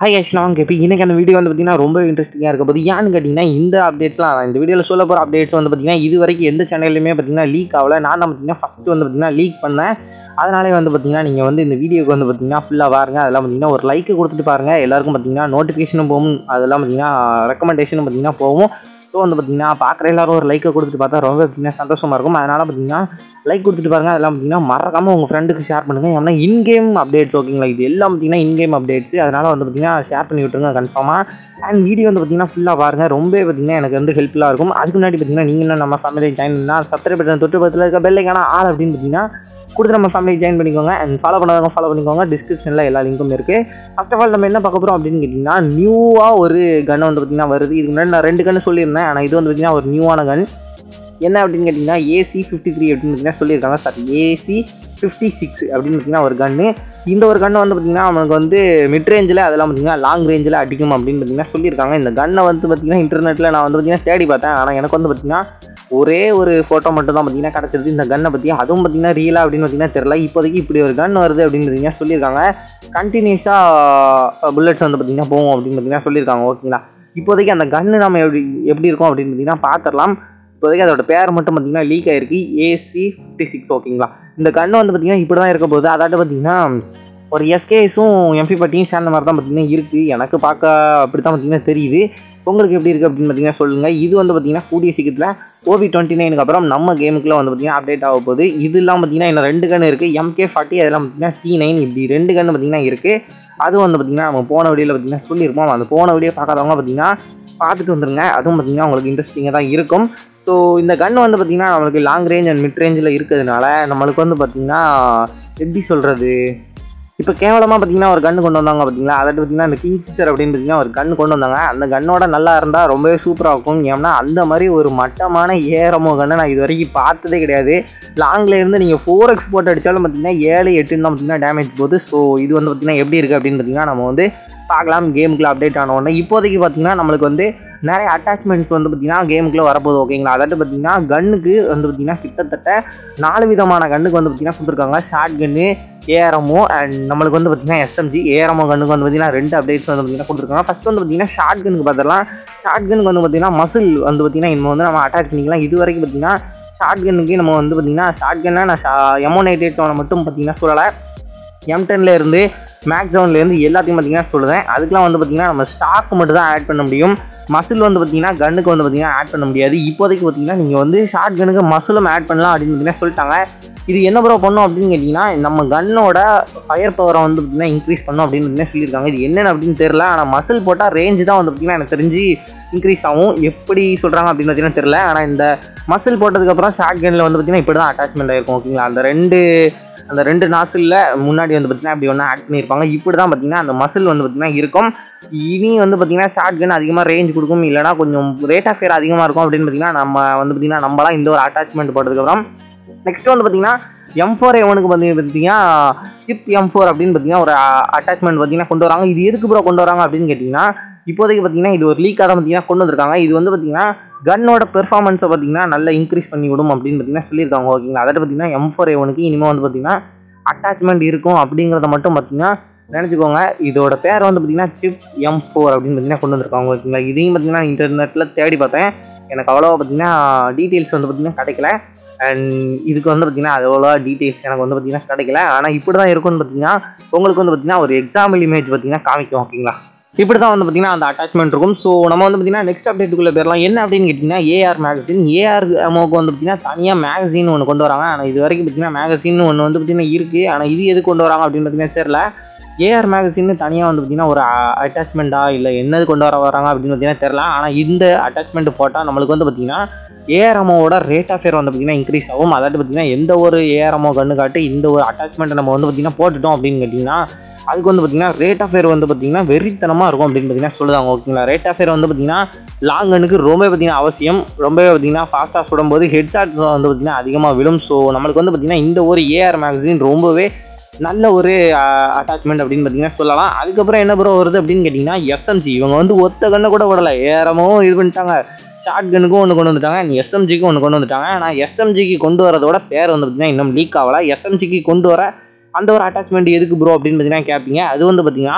Hi ஆக்சுவலாக happy இன்னைக்கு அந்த வீடியோ வந்து பார்த்தீங்கன்னா ரொம்ப இன்ட்ரெஸ்டிங்காக இருக்க போது ஏன்னு கேட்டிங்கன்னா இந்த அப்டேட்ஸ்லாம் நான் இந்த வீடியோவில் சொல்ல போகிற அப்டேட்ஸ் வந்து பார்த்தீங்கன்னா இது வரைக்கும் எந்த சேனல்லையுமே பார்த்தீங்கன்னா லீக் ஆகல நான் தான் பார்த்தீங்கன்னா ஃபஸ்ட்டு வந்து பார்த்தீங்கன்னா லீக் பண்ணேன் அதனாலே வந்து பார்த்தீங்கன்னா நீங்கள் வந்து இந்த வீடியோக்கு வந்து பார்த்தீங்கன்னா ஃபுல்லாக பாருங்க அதெல்லாம் பார்த்தீங்கன்னா ஒரு லைக் கொடுத்துட்டு பாருங்கள் எல்லாருக்கும் பார்த்தீங்கன்னா நோட்டிஃபிகேஷனும் போகும் அதெல்லாம் பார்த்தீங்கன்னா ரெக்கமெண்டேஷனும் பார்த்தீங்கன்னா போகும் ஸோ வந்து பார்த்தீங்கன்னா பார்க்குற எல்லாரும் ஒரு லைக்கை கொடுத்துட்டு பார்த்தா ரொம்ப பார்த்தீங்கன்னா சந்தோஷமாக இருக்கும் அதனால் பார்த்தீங்கன்னா லைக் கொடுத்துட்டு பாருங்க அதெல்லாம் பார்த்தீங்கன்னா மறக்காமல் உங்கள் ஃப்ரெண்டுக்கு ஷேர் பண்ணுங்கள் ஏன்னா இன்கேம் அப்டேட்ஸ் ஓகேங்களா இது எல்லாம் பார்த்தீங்கன்னா இன்கேம் அப்டேட்ஸ் அதனால் வந்து பார்த்தீங்கன்னா ஷேர் பண்ணி விட்டுருங்க கன்ஃபார்மாக அண்ட் வீடியோ வந்து பார்த்தீங்கன்னா ஃபுல்லாக பாருங்கள் ரொம்ப பார்த்தீங்கன்னா எனக்கு வந்து ஹெல்ப்ஃபுல்லாக இருக்கும் அதுக்கு முன்னாடி பார்த்தீங்கன்னா நீங்கள் இன்னும் நம்ம ஃபேமிலி ஜாயின் பண்ணால் சப்ஸ்கிரைப் பட்டன் தொட்டு பக்கத்தில் இருக்க பெல்லைக்கான ஆள் அப்படின்னு பார்த்தீங்கன்னா கொடுத்து நம்ம ஃபேமிலி ஜாயின் பண்ணிக்கோங்க அண்ட் ஃபாலோ பண்ணாதவங்க ஃபாலோ பண்ணிக்கோங்க டிஸ்கிரிப்ஷனில் எல்லா லிங்க்கும் இருக்குது ஃபர்ஸ்ட் ஆஃப் ஆல் நம்ம என்ன பார்க்க போகிறோம் அப்படின்னு கேட்டிங்கன்னா நியூவாக ஒரு கன் வந்து பார்த்திங்கன்னா வருது இதுக்கு முன்னாடி நான் ரெண்டு கன்று சொல்லியிருந்தேன் ஆனால் இது வந்து பார்த்திங்கன்னா ஒரு நியூவான கன் என்ன அப்படின்னு கேட்டிங்கன்னா ஏசி ஃபிஃப்டி த்ரீ அப்படின்னு பார்த்தீங்கன்னா சொல்லியிருக்காங்க சார் ஏசி ஃபிஃப்டி சிக்ஸ் அப்படின்னு பார்த்தீங்கன்னா ஒரு கன்று இந்த ஒரு கன்று வந்து பார்த்திங்கன்னா அவனுக்கு வந்து மிட் ரேஞ்சில் அதெல்லாம் பார்த்திங்கன்னா லாங் ரேஞ்சில் அடிக்கும் அப்படின்னு பார்த்தீங்கன்னா சொல்லியிருக்காங்க இந்த கன்னை வந்து பார்த்திங்கன்னா இன்டர்நெட்டில் நான் வந்து பார்த்திங்கன்னா தேடி பார்த்தேன் ஆனால் எனக்கு வந்து பார்த்திங்கன்னா ஒரே ஒரு ஃபோட்டோ மட்டும் தான் பார்த்தீங்கன்னா கிடச்சிருது இந்த கன்னை பற்றி அதுவும் பார்த்தீங்கன்னா ரியலா அப்படின்னு பார்த்தீங்கன்னா தெரியல இப்போதைக்கு இப்படி ஒரு கன் வருது அப்படின்னு பார்த்தீங்கன்னா சொல்லியிருக்காங்க கண்டினியூஸாக புல்லட்ஸ் வந்து பார்த்தீங்கன்னா போகும் அப்படின்னு பார்த்தீங்கன்னா சொல்லியிருக்காங்க ஓகேங்களா இப்போதைக்கு அந்த கன்று நம்ம எப்படி எப்படி இருக்கும் அப்படின்னு பார்த்தீங்கன்னா பார்த்துடலாம் இப்போதைக்கு அதோட பேர் மட்டும் பார்த்தீங்கன்னா லீக் ஆயிருக்கு ஏசி ஃபிஃப்டி சிக்ஸ் ஓகேங்களா இந்த கன்று வந்து பார்த்தீங்கன்னா இப்படி தான் இருக்க போகுது அதாட்ட பார்த்தீங்கன்னா ஒரு எஸ்கேஸும் எம்பி பட்டியும் சேர்ந்த மாதிரி தான் பார்த்தீங்கன்னா இருக்குது எனக்கு பார்க்க அப்படி தான் பார்த்தீங்கன்னா தெரியுது உங்களுக்கு எப்படி இருக்குது அப்படின்னு பார்த்தீங்கன்னா சொல்லுங்கள் இது வந்து பார்த்தீங்கன்னா கூடிய சீக்கிரத்தில் ஓவி டுவெண்ட்டி நைனுக்கு அப்புறம் நம்ம கேமுக்குள்ள வந்து பார்த்தீங்கன்னா அப்டேட் ஆக போகுது இதெல்லாம் பார்த்தீங்கன்னா இன்னும் ரெண்டு கன்று இருக்குது எம்கே ஃபார்ட்டி அதெல்லாம் பார்த்தீங்கன்னா சி நைன் இப்படி ரெண்டு கன்று பார்த்தீங்கன்னா இருக்குது அதுவும் வந்து பார்த்தீங்கன்னா நம்ம போன வீடியோவில் பார்த்தீங்கன்னா சொல்லியிருப்போம் அந்த போன வீடியோ பார்க்காதவங்க பார்த்தீங்கன்னா பார்த்துட்டு வந்துருங்க அதுவும் பார்த்தீங்கன்னா உங்களுக்கு இன்ட்ரெஸ்டிங்காக தான் இருக்கும் ஸோ இந்த கன் வந்து பார்த்திங்கன்னா நம்மளுக்கு லாங் ரேஞ்ச் அண்ட் மிட் ரேஞ்சில் இருக்கிறதுனால நம்மளுக்கு வந்து பார்த்திங்கன்னா எப்படி சொல்கிறது இப்போ கேவலமாக பார்த்தீங்கன்னா ஒரு கன்று கொண்டு வந்தாங்க பார்த்தீங்களா அதை பார்த்தீங்கன்னா இந்த கிங்ஸ்டர் அப்படின்னு பார்த்தீங்கன்னா ஒரு கன்று கொண்டு வந்தாங்க அந்த கன்னோட நல்லா இருந்தால் ரொம்பவே சூப்பராக இருக்கும் ஏன்னா அந்த மாதிரி ஒரு மட்டமான ஏரமோ கன்று நான் இது வரைக்கும் பார்த்ததே கிடையாது லாங்கில் இருந்து நீங்கள் ஃபோர் எக்ஸ் போட்டு அடித்தாலும் பார்த்தீங்கன்னா ஏழு எட்டுன்னு தான் பார்த்தீங்கன்னா டேமேஜ் போகுது ஸோ இது வந்து பார்த்தீங்கன்னா எப்படி இருக்குது அப்படின்னு பார்த்தீங்கன்னா நம்ம வந்து பார்க்கலாம் கேமுக்குள்ள அப்டேட் ஆன உடனே இப்போதைக்கு பார்த்தீங்கன்னா நம்மளுக்கு வந்து நிறைய அட்டாச்மெண்ட்ஸ் வந்து பார்த்திங்கன்னா கேமுக்குள்ளே வரப்போகுது ஓகேங்களா அதாட்டு பார்த்தீங்கன்னா கன்னுக்கு வந்து பார்த்திங்கன்னா கிட்டத்தட்ட நாலு விதமான கன்னுக்கு வந்து பார்த்திங்கன்னா கொடுத்துருக்காங்க ஷார்ட் கன்னு ஏஆர்எம்மோ அண்ட் நம்மளுக்கு வந்து பார்த்திங்கன்னா எஸ்எம்ஜி ஏஆர்எம்மோ கன்னுக்கு வந்து பார்த்திங்கன்னா ரெண்டு அப்டேட்ஸ் வந்து பார்த்திங்கன்னா கொடுத்துருக்காங்க ஃபஸ்ட் வந்து பார்த்திங்கன்னா ஷார்ட் கனுக்கு பார்த்துடலாம் ஷார்ட் கனுக்கு வந்து பார்த்திங்கன்னா மசில் வந்து பார்த்திங்கன்னா இன்னும் வந்து நம்ம அட்டாச் பண்ணிக்கலாம் இது வரைக்கும் பார்த்திங்கன்னா ஷார்ட் கன்னுக்கு நம்ம வந்து பார்த்திங்கன்னா ஷார்ட் கன்னா நான் எமோ நைட் எயிட் மட்டும் பார்த்திங்கன்னா சொல்லலை எம் டென்ல இருந்து மேக்ஸ் இருந்து எல்லாத்தையும் பார்த்தீங்கன்னா சொல்லுவேன் அதுக்கெலாம் வந்து பார்த்தீங்கன்னா நம்ம ஸ்டாக் மட்டும் தான் ஆட் பண்ண முடியும் மசில் வந்து பார்த்தீங்கன்னா கன்னுக்கு வந்து பார்த்தீங்கன்னா ஆட் பண்ண முடியாது இப்போதைக்கு பார்த்தீங்கன்னா நீங்கள் வந்து ஷார்ட் கன்னுக்கு மசிலும் ஆட் பண்ணலாம் அப்படின்னு பார்த்தீங்கன்னா சொல்லிட்டாங்க இது என்ன ப்ரோ பண்ணும் அப்படின்னு கேட்டிங்கன்னா நம்ம கன்னோட ஃபயர் பவரை வந்து பார்த்தீங்கன்னா இன்க்ரீஸ் பண்ணும் அப்படின்னு பார்த்தீங்கன்னா சொல்லியிருக்காங்க இது என்னென்னு அப்படின்னு தெரியல ஆனால் மசில் போட்டால் ரேஞ்சு தான் வந்து பார்த்தீங்கன்னா எனக்கு தெரிஞ்சு இன்க்ரீஸ் ஆகும் எப்படி சொல்கிறாங்க அப்படின்னு பார்த்தீங்கன்னா தெரியல ஆனால் இந்த மசில் போட்டதுக்கப்புறம் ஷார்ட் கன்னில் வந்து பார்த்தீங்கன்னா இப்படி தான் அட்டாச்மெண்ட் ஆகிருக்கும் ஓகேங்களா அந்த ரெண்டு அந்த ரெண்டு நாசிலில் முன்னாடி வந்து பார்த்தீங்கன்னா அப்படி ஒன்றா ஆட் பண்ணியிருப்பாங்க இப்படி தான் பார்த்தீங்கன்னா அந்த மசில் வந்து பார்த்தீங்கன்னா இருக்கும் இனி வந்து பார்த்தீங்கன்னா ஷார்ட் கன் அதிகமாக ரேஞ்ச் கொடுக்கும் இல்லைனா கொஞ்சம் ரேட் ஆஃப் ஃபேர் அதிகமாக இருக்கும் அப்படின்னு பார்த்தீங்கன்னா நம்ம வந்து பார்த்தீங்கன்னா நம்மளாம் இந்த ஒரு அட்டாச்மெண்ட் போட்டதுக்கப்புறம் நெக்ஸ்ட் வந்து பார்த்தீங்கன்னா எம் ஃபோர் எவனுக்கு வந்து பார்த்தீங்கன்னா சிப் எம் ஃபோர் அப்படின்னு பார்த்தீங்கன்னா ஒரு அட்டாச்மெண்ட் பார்த்தீங்கன்னா கொண்டு வராங்க இது எதுக்கு ப்ரோ கொண்டு வராங்க அப்படின்னு கேட்டிங்கன்னா இப்போதைக்கு பார்த்தீங்கன்னா இது ஒரு லீக்காக தான் பார்த்தீங்கன்னா கொண்டு வந்திருக்காங்க இது வந்து பார்த்தீங்கன்னா கன்னோட பெர்ஃபார்மன்ஸை பார்த்தீங்கன்னா நல்லா இன்க்ரீஸ் பண்ணி விடும் அப்படின்னு பார்த்தீங்கன்னா சொல்லியிருக்காங்க ஓகேங்களா அதை பார்த்தீங்கன்னா எம் ஃபோர் எவனுக்கு இனிமேல் வந்து பார்த்தீங்கன்னா அட்டாச்மெண்ட் இருக்கும் அப்படிங்கிறத மட்டும் பார்த்தீங்கன்னா நினச்சிக்கோங்க இதோட பேர் வந்து பார்த்தீங்கன்னா சிப் எம் ஃபோர் அப்படின்னு பார்த்தீங்கன்னா கொண்டு வந்திருக்காங்க ஓகேங்களா இதையும் பார்த்தீங்கன்னா இன்டர்நெட்டில் தேடி பார்த்தேன் எனக்கு அவ்வளோவா பார்த்தீங்கன்னா டீட்டெயில்ஸ் வந்து பார்த்தீங்கன்னா கிடைக்கல அண்ட் இதுக்கு வந்து பார்த்தீங்கன்னா அவ்வளோ டீட்டெயில்ஸ் எனக்கு வந்து பார்த்தீங்கன்னா கிடைக்கல ஆனால் இப்படி தான் இருக்கும்னு பார்த்தீங்கன்னா உங்களுக்கு வந்து பார்த்தீங்கன்னா ஒரு எக்ஸாம்பிள் இமேஜ் பார்த்தீங்கன்னா காமிக்கும் ஓகேங்களா இப்படி தான் வந்து பார்த்தீங்கன்னா அந்த அட்டாச்மெண்ட் இருக்கும் ஸோ நம்ம வந்து பார்த்தீங்கன்னா நெக்ஸ்ட் அப்டேட்டுக்குள்ளே போயிடலாம் என்ன அப்படின்னு கேட்டிங்கன்னா ஏஆர் மேகசின் ஏஆர் அமோக்கு வந்து பார்த்தீங்கன்னா தனியாக மேகசின் ஒன்று கொண்டு வராங்க ஆனால் இது வரைக்கும் பார்த்தீங்கன்னா மேகசின் ஒன்று வந்து பார்த்தீங்கன்னா இருக்குது ஆனால் இது எது கொண்டு வராங்க அப்படின்னு பார்த்தீங்கன்னா தெரியல ஏஆர் மேகசின்னு தனியாக வந்து பார்த்தீங்கன்னா ஒரு அட்டாச்மெண்ட்டா இல்லை என்னது கொண்டு வர வராங்க அப்படின்னு பார்த்தீங்கன்னா தெரில ஆனால் இந்த அட்டாச்மெண்ட் போட்டால் நம்மளுக்கு வந்து பார்த்தீங்கன்னா ஏஆர்எம்மோட ரேட் ஆஃப் ஃபேர் வந்து பார்த்தீங்கன்னா இன்க்ரீஸ் ஆகும் அதாட்டு பார்த்தீங்கன்னா எந்த ஒரு ஏஆர்எம்மோ கண்ணு காட்டு இந்த ஒரு அட்டாச்மெண்ட்டை நம்ம வந்து பார்த்தீங்கன்னா போட்டுட்டோம் அப்படின்னு கேட்டிங்கன்னா அதுக்கு வந்து பார்த்தீங்கன்னா ரேட் ஆஃப் ஃபேர் வந்து பார்த்தீங்கன்னா வெறித்தனமாக இருக்கும் அப்படின்னு பார்த்தீங்கன்னா சொல்லுவாங்க ஓகேங்களா ரேட் ஆஃப் ஃபேர் வந்து பார்த்தீங்கன்னா லாங் கண்ணுக்கு ரொம்ப பார்த்தீங்கன்னா அவசியம் ரொம்பவே பார்த்தீங்கன்னா ஃபாஸ்ட்டாக சுடும்போது ஹெட் ஷாட் வந்து பார்த்தீங்கன்னா அதிகமாக விழும் ஸோ நம்மளுக்கு வந்து பார்த்தீங்கன்னா இந்த ஒரு ஏஆர் மேகசின் ரொம்பவே நல்ல ஒரு அட்டாச்மெண்ட் அப்படின்னு பார்த்தீங்கன்னா சொல்லலாம் அதுக்கப்புறம் என்ன ப்ரோ வருது அப்படின்னு கேட்டிங்கன்னா எஸ்எம்சி இவங்க வந்து ஒத்த கண்ணை கூட விடலை ஏறமும் இது பண்ணிட்டாங்க ஷார்ட் கனுக்கும் ஒன்று கொண்டு வந்துட்டாங்க எஸ்எம்ஜிக்கும் ஒன்று கொண்டு வந்துட்டாங்க ஆனால் எஸ்எம்ஜிக்கு கொண்டு வரதோட பேர் வந்து பார்த்தீங்கன்னா இன்னும் லீக் ஆகலை எஸ்எம்ஜிக்கு கொண்டு வர அந்த ஒரு அட்டாச்மெண்ட் எதுக்கு ப்ரோ அப்படின்னு பார்த்தீங்கன்னா கேட்பீங்க அது வந்து பார்த்தீங்கன்னா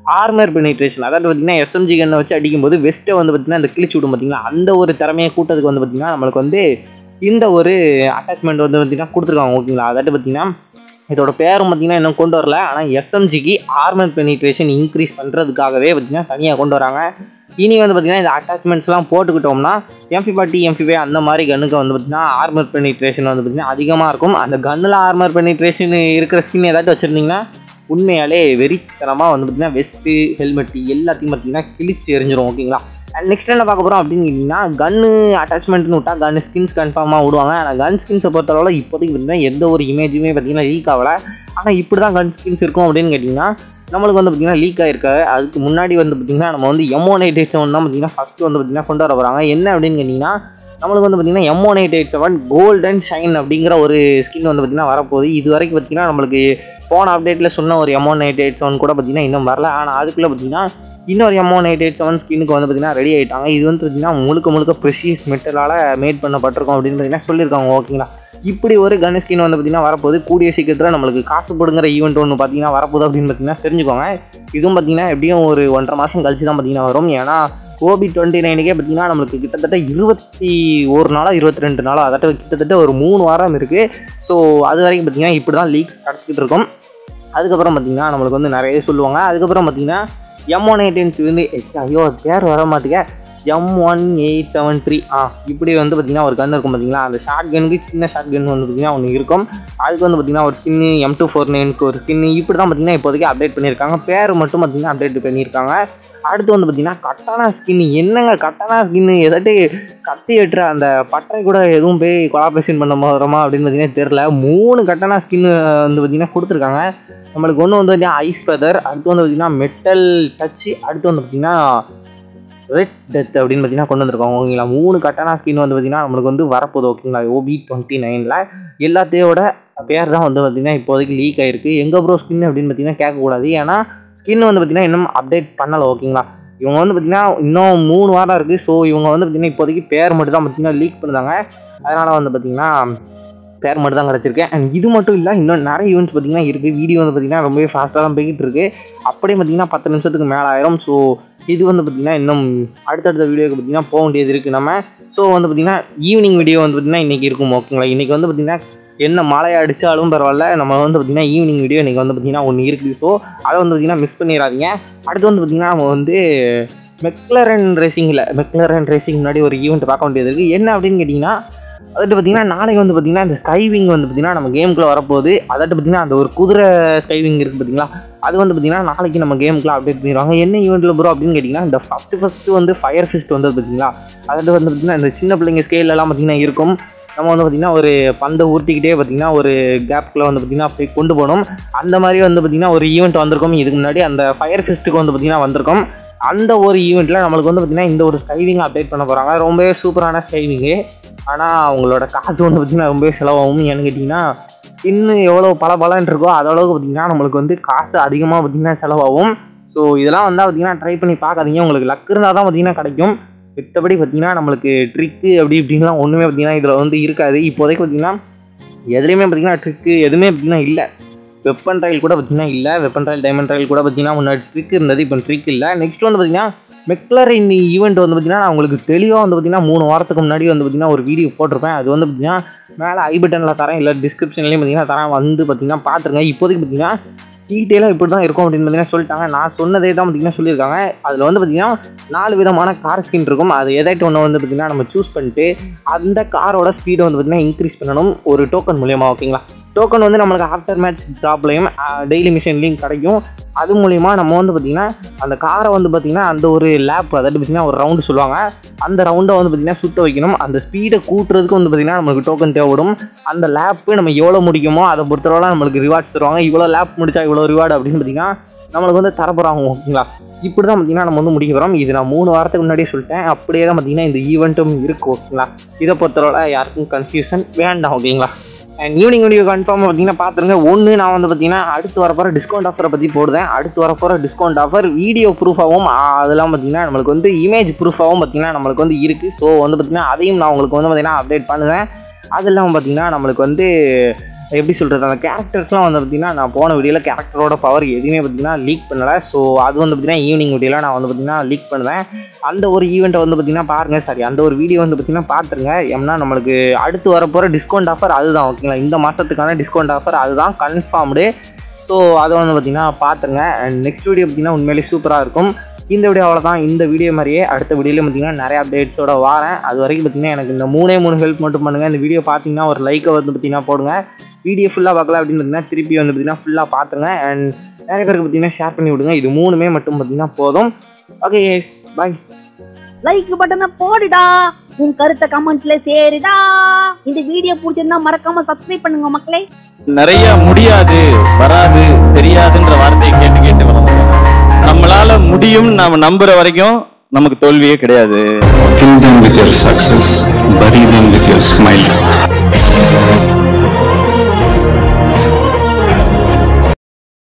ஆர்மர் பெனிட்ரேஷன் அதாவது பார்த்தீங்கன்னா எஸ்எம்ஜி கண்ணை வச்சு அடிக்கும்போது வெஸ்ட்டை வந்து பார்த்தீங்கன்னா இந்த கிழிச்சு விடும் பார்த்தீங்களா அந்த ஒரு திறமையை கூட்டத்துக்கு வந்து பார்த்தீங்கன்னா நம்மளுக்கு வந்து இந்த ஒரு அட்டாச்மெண்ட் வந்து பார்த்தீங்கன்னா கொடுத்துருக்காங்க ஓகேங்களா அதாவது பார்த்தீங்கன்னா இதோட பேரும் பார்த்தீங்கன்னா இன்னும் கொண்டு வரல ஆனால் எஸ்எம்ஜிக்கு ஆர்மர் பெனிட்ரேஷன் இன்க்ரீஸ் பண்ணுறதுக்காகவே பார்த்தீங்கன்னா தனியாக கொண்டு வராங்க இனி வந்து பார்த்தீங்கன்னா இந்த அட்டாச்மெண்ட்ஸ்லாம் போட்டுக்கிட்டோம்னா எம்பி பாட்டி எம்பி அந்த மாதிரி கன்னுக்கு வந்து பார்த்தீங்கன்னா ஆர்மர் பெனிட்ரேஷன் வந்து பார்த்தீங்கன்னா அதிகமாக இருக்கும் அந்த கன்னில் ஆர்மர் பெனிட்ரேஷன் இருக்கிற ஸ்கின் ஏதாச்சும் வச்சுருந்தீங்கன்னா உண்மையாலே வெறித்தனமாக வந்து பார்த்தீங்கன்னா வெஸ்ட்டு ஹெல்மெட்டு எல்லாத்தையும் பார்த்தீங்கன்னா கிழிச்சு எரிஞ்சிரும் ஓகேங்களா அண்ட் நெக்ஸ்ட் என்ன பார்க்க போகிறோம் அப்படின்னு கேட்டிங்கன்னா கன்னு அட்டாச்மெண்ட்னு விட்டா கன் ஸ்கின்ஸ் கன்ஃபார்மாக விடுவாங்க ஆனால் கன் ஸ்கின்ஸை பொறுத்தளவில் இப்போதைக்கு பார்த்தீங்கன்னா எந்த ஒரு இமேஜுமே பார்த்தீங்கன்னா லீக் ஆகலை ஆனால் இப்படி தான் கன் ஸ்கின்ஸ் இருக்கும் அப்படின்னு கேட்டிங்கன்னா நம்மளுக்கு வந்து பார்த்திங்கன்னா லீக் ஆகிருக்காரு அதுக்கு முன்னாடி வந்து பார்த்திங்கன்னா நம்ம வந்து எம்ஓ நைட் எயிட் செவன் தான் பார்த்திங்கன்னா ஃபஸ்ட்டு வந்து பார்த்திங்கன்னா கொண்டு வர போகிறாங்க என்ன அப்படின்னு கேட்டிங்கன்னா நம்மளுக்கு வந்து பார்த்திங்கன்னா MO night eight seven golden shine அப்படிங்கிற ஒரு ஸ்கின் வந்து பார்த்திங்கன்னா வரப்போகுது இது வரைக்கும் பார்த்திங்கன்னா நம்மளுக்கு போன அப்டேட்டில் சொன்ன ஒரு எம்ஓ நைட் எயிட் செவன் கூட பார்த்திங்கன்னா இன்னும் வரல ஆனால் அதுக்குள்ளே பார்த்திங்கன்னா இன்னொரு எம்ஓ நைட் எயிட் செவன் ஸ்கின்னுக்கு வந்து பார்த்திங்கன்னா ரெடி ஆகிட்டாங்க இது வந்து பார்த்திங்கன்னா முழுக்க முழுக்க ப்ரெஷியஸ் மெட்டலால் மேட் பண்ணப்பட்டிருக்கும் அப்படின்னு பார்த்திங்கன்னா சொல்லியிருக்காங்க ஓகேங்களா இப்படி ஒரு கன் ஸ்கின் வந்து பார்த்திங்கன்னா வரப்போகுது கூடிய சீக்கிரத்தில் நம்மளுக்கு காசு போடுங்கிற ஈவெண்ட் ஒன்று பார்த்திங்கன்னா வரப்போகுது அப்படின்னு பார்த்திங்கன்னா தெரிஞ்சுக்கோங்க இதுவும் பார்த்திங்கன்னா எப்படியும் ஒரு ஒன்றரை மாதம் கழிச்சு தான் பார்த்திங்கன்னா வரும் ஏன்னா கோபி டுவெண்ட்டி நைனுக்கே பார்த்திங்கன்னா நம்மளுக்கு கிட்டத்தட்ட இருபத்தி ஒரு நாளா இருபத்தி ரெண்டு நாளா அதாட்ட கிட்டத்தட்ட ஒரு மூணு வாரம் இருக்குது ஸோ அது வரைக்கும் பார்த்திங்கன்னா இப்படி தான் லீக் கிடச்சிட்டு இருக்கும் அதுக்கப்புறம் பார்த்திங்கன்னா நம்மளுக்கு வந்து நிறைய சொல்லுவாங்க அதுக்கப்புறம் பார்த்திங்கன்னா எம் ஒன் எயிட்டின்ஸ் வந்து ஐயோ பேர் வர மாட்டேங்க M one eight seven three ஆ இப்படி வந்து பார்த்திங்கன்னா ஒரு கன் இருக்கும் பார்த்தீங்களா அந்த ஷார்ட் கனுக்கு சின்ன ஷார்ட் கன் வந்து பார்த்திங்கன்னா ஒன்று இருக்கும் அதுக்கு வந்து பார்த்திங்கன்னா ஒரு ஸ்கின்னு எம் டூ ஃபோர் நைனுக்கு ஒரு ஸ்கின்னு இப்படி தான் பார்த்திங்கன்னா இப்போதைக்கு அப்டேட் பண்ணியிருக்காங்க பேர் மட்டும் பார்த்திங்கன்னா அப்டேட் பண்ணியிருக்காங்க அடுத்து வந்து பார்த்திங்கன்னா கட்டானா ஸ்கின் என்னங்க கட்டானா ஸ்கின்னு எதாட்டி கத்தி எட்டுற அந்த பட்டை கூட எதுவும் போய் கொலாபரேஷன் பண்ண போகிறோமா அப்படின்னு பார்த்தீங்கன்னா தெரில மூணு கட்டானா ஸ்கின்னு வந்து பார்த்திங்கன்னா கொடுத்துருக்காங்க நம்மளுக்கு ஒன்று வந்து பார்த்திங்கன்னா ஐஸ் ஃபெதர் அடுத்து வந்து பார்த்திங்கன்னா மெட்டல் டச்சு அடுத்து வந்து பார்த்திங்கன்னா ரெட் டெத் அப்படின்னு பார்த்தீங்கன்னா கொண்டு வந்திருக்காங்க ஓகேங்களா மூணு கட்டானா ஸ்கின் வந்து பார்த்தீங்கன்னா நம்மளுக்கு வந்து வரப்போகுது ஓகேங்களா ஓபி டுவெண்ட்டி நைனில் எல்லாத்தையோட பேர் தான் வந்து பார்த்தீங்கன்னா இப்போதைக்கு லீக் ஆயிருக்கு எங்கே ப்ரோ ஸ்கின் அப்படின்னு பார்த்தீங்கன்னா கேட்கக்கூடாது ஏன்னா ஸ்கின் வந்து பார்த்தீங்கன்னா இன்னும் அப்டேட் பண்ணலை ஓகேங்களா இவங்க வந்து பார்த்தீங்கன்னா இன்னும் மூணு வாரம் இருக்குது ஸோ இவங்க வந்து பார்த்தீங்கன்னா இப்போதைக்கு பேர் மட்டும் தான் பார்த்தீங்கன்னா லீக் பண்ணுறாங்க அதனால் வந்து பார்த்தீங்கன்னா பேர் மட்டும் தான் கிடச்சிருக்கேன் அண்ட் இது மட்டும் இல்லை இன்னும் நிறைய ஈவெண்ட்ஸ் பார்த்தீங்கன்னா இருக்குது வீடியோ வந்து பார்த்தீங்கன்னா ரொம்பவே ஃபாஸ்ட்டாக தான் போய்கிட்டு இருக்கு அப்படியே பார்த்தீங்கன்னா பத்து நிமிஷத்துக்கு மேலே ஆயிரும் ஸோ இது வந்து பார்த்திங்கன்னா இன்னும் அடுத்தடுத்த வீடியோக்கு பார்த்திங்கன்னா போக வேண்டியது இருக்குது நம்ம ஸோ வந்து பார்த்திங்கன்னா ஈவினிங் வீடியோ வந்து பார்த்திங்கன்னா இன்றைக்கி இருக்கும் ஓகேங்களா இன்றைக்கி வந்து பார்த்திங்கன்னா என்ன மழை அடித்தாலும் பரவாயில்ல நம்ம வந்து பார்த்திங்கன்னா ஈவினிங் வீடியோ இன்றைக்கி வந்து பார்த்திங்கன்னா ஒன்று இருக்குது ஸோ அதை வந்து பார்த்திங்கன்னா மிஸ் பண்ணிடாதீங்க அடுத்து வந்து பார்த்திங்கன்னா நம்ம வந்து மெக்லரன் ரேசிங்கில் மெக்லரன் ரேசிங் முன்னாடி ஒரு ஈவெண்ட் பார்க்க வேண்டியது இருக்குது என்ன அப்படின்னு கேட்டிங்கன்னா அதாட்டு பார்த்தீங்கன்னா நாளைக்கு வந்து பார்த்தீங்கன்னா இந்த ஸ்கைவிங் வந்து பார்த்தீங்கன்னா நம்ம கேமுக்குள்ளே வரப்போகுது அதாட்டு பார்த்தீங்கன்னா அந்த ஒரு குதிரை ஸ்கைவிங் இருக்குது பார்த்தீங்களா அது வந்து பார்த்தீங்கன்னா நாளைக்கு நம்ம கேமுக்குள்ள அப்டேட் பண்ணிடுவாங்க என்ன ஈவெண்ட்டில் ப்ரோ அப்படின்னு கேட்டிங்கன்னா இந்த ஃபஸ்ட்டு ஃபஸ்ட்டு வந்து ஃபயர் ஃபிஸ்ட் வந்தது பார்த்தீங்களா அதாட்டு வந்து பார்த்தீங்கன்னா இந்த சின்ன பிள்ளைங்க ஸ்கேலெல்லாம் பார்த்தீங்கன்னா இருக்கும் நம்ம வந்து பார்த்திங்கன்னா ஒரு பந்தை ஊர்த்திக்கிட்டே பார்த்திங்கன்னா ஒரு கேப்புக்குள்ளே வந்து பார்த்திங்கன்னா போய் கொண்டு போகணும் அந்த மாதிரி வந்து பார்த்திங்கன்னா ஒரு ஈவெண்ட் வந்திருக்கும் இதுக்கு முன்னாடி அந்த ஃபயர் ஃபிஸ்ட்டுக்கு வந்து பார்த்திங்கன்னா வந்திருக்கும் அந்த ஒரு ஈவெண்ட்டில் நம்மளுக்கு வந்து பார்த்திங்கன்னா இந்த ஒரு ஸ்கைவிங் அப்டேட் பண்ண போகிறாங்க ரொம்பவே சூப்பரான ஸ்கைவிங்கு ஆனால் அவங்களோட காசு வந்து பார்த்திங்கன்னா ரொம்பவே செலவாகும் ஏன்னு கேட்டிங்கன்னா இன்னும் எவ்வளோ பல பலன் இருக்கோ அதளவுக்கு பார்த்திங்கன்னா நம்மளுக்கு வந்து காசு அதிகமாக பார்த்திங்கன்னா செலவாகும் ஸோ இதெல்லாம் வந்தால் பார்த்திங்கன்னா ட்ரை பண்ணி பார்க்காதீங்க உங்களுக்கு லக் இருந்தால் தான் பார்த்திங்கன்னா கிடைக்கும் மித்தபடி பார்த்திங்கன்னா நம்மளுக்கு ட்ரிக்கு அப்படி இப்படின்லாம் ஒன்றுமே பார்த்திங்கன்னா இதில் வந்து இருக்காது இப்போதைக்கு பார்த்திங்கன்னா எதுலேயுமே பார்த்திங்கன்னா ட்ரிக்கு எதுவுமே பார்த்திங்கன்னா இல்லை வெப்பன் ட்ரையல் கூட பார்த்திங்கன்னா இல்லை வெப்பன் ட்ரையல் டைமண்ட் ட்ரையல் கூட பார்த்திங்கன்னா முன்னாடி ட்ரிக் இருந்தது இப்போ ட்ரிக் இல்லை நெக்ஸ்ட் வந்து பார்த்திங்கன்னா மெக்லரின் ஈவெண்ட் வந்து பார்த்திங்கன்னா நான் உங்களுக்கு தெளிவாக வந்து பார்த்திங்கன்னா மூணு வாரத்துக்கு முன்னாடி வந்து பார்த்திங்கன்னா ஒரு வீடியோ போட்டிருப்பேன் அது வந்து பார்த்திங்கன்னா மேலே ஐ பட்டனில் தரேன் இல்லை டிஸ்கிரிப்ஷன்லேயும் பார்த்திங்கன்னா தரேன் வந்து பார்த்திங்கன்னா பார்த்துருங்க இப்போதைக்கு பார்த்திங்கன்னா டீட்டெயிலாக இப்படி தான் இருக்கும் அப்படின்னு பார்த்தீங்கன்னா சொல்லிட்டாங்க நான் சொன்னதே தான் பார்த்தீங்கன்னா சொல்லியிருக்காங்க அதில் வந்து பார்த்திங்கன்னா நாலு விதமான கார் ஸ்கின் இருக்கும் அது எதாയിട്ട് ஒன்று வந்து பார்த்திங்கன்னா நம்ம சூஸ் பண்ணிட்டு அந்த காரோட ஸ்பீடை வந்து பார்த்திங்கன்னா இன்க்ரீஸ் பண்ணணும் ஒரு டோக்கன் மூலியமாக ஓகேங்களா டோக்கன் வந்து நம்மளுக்கு ஆஃப்டர் மேட்ச் ஜாப்லையும் டெய்லி மிஷின்லையும் கிடைக்கும் அது மூலிமா நம்ம வந்து பார்த்திங்கன்னா அந்த காரை வந்து பார்த்திங்கன்னா அந்த ஒரு லேப் அதாவது பார்த்திங்கன்னா ஒரு ரவுண்டு சொல்லுவாங்க அந்த ரவுண்டை வந்து பார்த்திங்கன்னா சுத்த வைக்கணும் அந்த ஸ்பீடை கூட்டுறதுக்கு வந்து பார்த்திங்கன்னா நமக்கு டோக்கன் தேவைப்படும் அந்த லேப்பு நம்ம எவ்வளோ முடிக்குமோ அதை பொறுத்தவரை நம்மளுக்கு ரிவார்ட்ஸ் தருவாங்க இவ்வளோ லேப் முடிச்சா இவ்வளோ ரிவார்டு அப்படின்னு பார்த்திங்கன்னா நம்மளுக்கு வந்து தரப்போகிறாங்க ஓகேங்களா இப்படி தான் பார்த்திங்கன்னா நம்ம வந்து முடிக்க போகிறோம் இது நான் மூணு வாரத்துக்கு முன்னாடியே சொல்லிட்டேன் அப்படியே தான் பார்த்திங்கன்னா இந்த ஈவெண்ட்டும் இருக்குது ஓகேங்களா இதை பொறுத்தவரை யாருக்கும் கன்ஃபியூஷன் வேண்டாம் ஓகேங்களா அண்ட் ஈவினிங் வீடியோ கன்ஃபார்மாக பார்த்தீங்கன்னா பார்த்துருங்க ஒன்று நான் வந்து பார்த்தீங்கன்னா அடுத்து வரப்போகிற டிஸ்கவுண்ட் ஆஃபரை பற்றி போடுறேன் அடுத்து வரப்போகிற டிஸ்கவுண்ட் ஆஃபர் வீடியோ ப்ரூஃபாகவும் அதெல்லாம் பார்த்தீங்கன்னா நம்மளுக்கு வந்து இமேஜ் ப்ரூஃபாகவும் பார்த்தீங்கன்னா நம்மளுக்கு வந்து இருக்குது ஸோ வந்து பார்த்தீங்கன்னா அதையும் நான் உங்களுக்கு வந்து பார்த்தீங்கன்னா அப்டேட் பண்ணுவேன் அது இல்லாமல் பார்த்தீங்கன்னா நம்மளுக்கு வந்து எப்படி சொல்கிறது அந்த கேரக்டர்ஸ்லாம் வந்து பார்த்தீங்கன்னா நான் போன வீடியோவில் கேரக்டரோட பவர் எதுவுமே பார்த்தீங்கன்னா லீக் பண்ணலை ஸோ அது வந்து பார்த்தீங்கன்னா ஈவினிங் வீடியோவில் நான் வந்து பார்த்தீங்கன்னா லீக் பண்ணுவேன் அந்த ஒரு ஈவெண்ட்டை வந்து பார்த்தீங்கன்னா பாருங்கள் சாரி அந்த ஒரு வீடியோ வந்து பார்த்தீங்கன்னா பார்த்துருங்க ஏன்னா நம்மளுக்கு அடுத்து வரப்போகிற டிஸ்கவுண்ட் ஆஃபர் அதுதான் ஓகேங்களா இந்த மாதத்துக்கான டிஸ்கவுண்ட் ஆஃபர் அதுதான் கன்ஃபார்ம்டு ஸோ அதை வந்து பார்த்தீங்கன்னா பார்த்துருங்க அண்ட் நெக்ஸ்ட் வீடியோ பார்த்தீங்கன்னா உண்மையிலேயே சூப்பராக இருக்கும் இந்த வீடியோ அவ்வளோதான் இந்த வீடியோ மாதிரியே அடுத்த வீடியோவில் பார்த்தீங்கன்னா நிறைய அப்டேட்ஸோட வரேன் அது வரைக்கும் பார்த்தீங்கன்னா எனக்கு இந்த மூணே மூணு ஹெல்ப் மட்டும் பண்ணுங்கள் இந்த வீடியோ பார்த்தீங்கன்னா ஒரு லைக்கை வந்து பார்த்தீங்கன்னா போடுங்க வீடியோ ஃபுல்லாக பார்க்கல அப்படின்னு பார்த்தீங்கன்னா திருப்பி வந்து பார்த்தீங்கன்னா ஃபுல்லாக பார்த்துங்க அண்ட் நிறைய பேருக்கு பார்த்தீங்கன்னா ஷேர் பண்ணி விடுங்க இது மூணுமே மட்டும் பார்த்தீங்கன்னா போதும் ஓகே பாய் லைக் பட்டனை போடுடா உன் கருத்தை கமெண்ட்ல சேருடா இந்த வீடியோ பிடிச்சிருந்தா மறக்காம சப்ஸ்கிரைப் பண்ணுங்க மக்களே நிறைய முடியாது வராது தெரியாதுன்ற வார்த்தையை கேட்டு கேட்டு வளர்ந்தோம் நம்மளால முடியும் நாம நம்புற வரைக்கும் நமக்கு தோல்வியே கிடையாது Kill them with your success, bury them with your smile.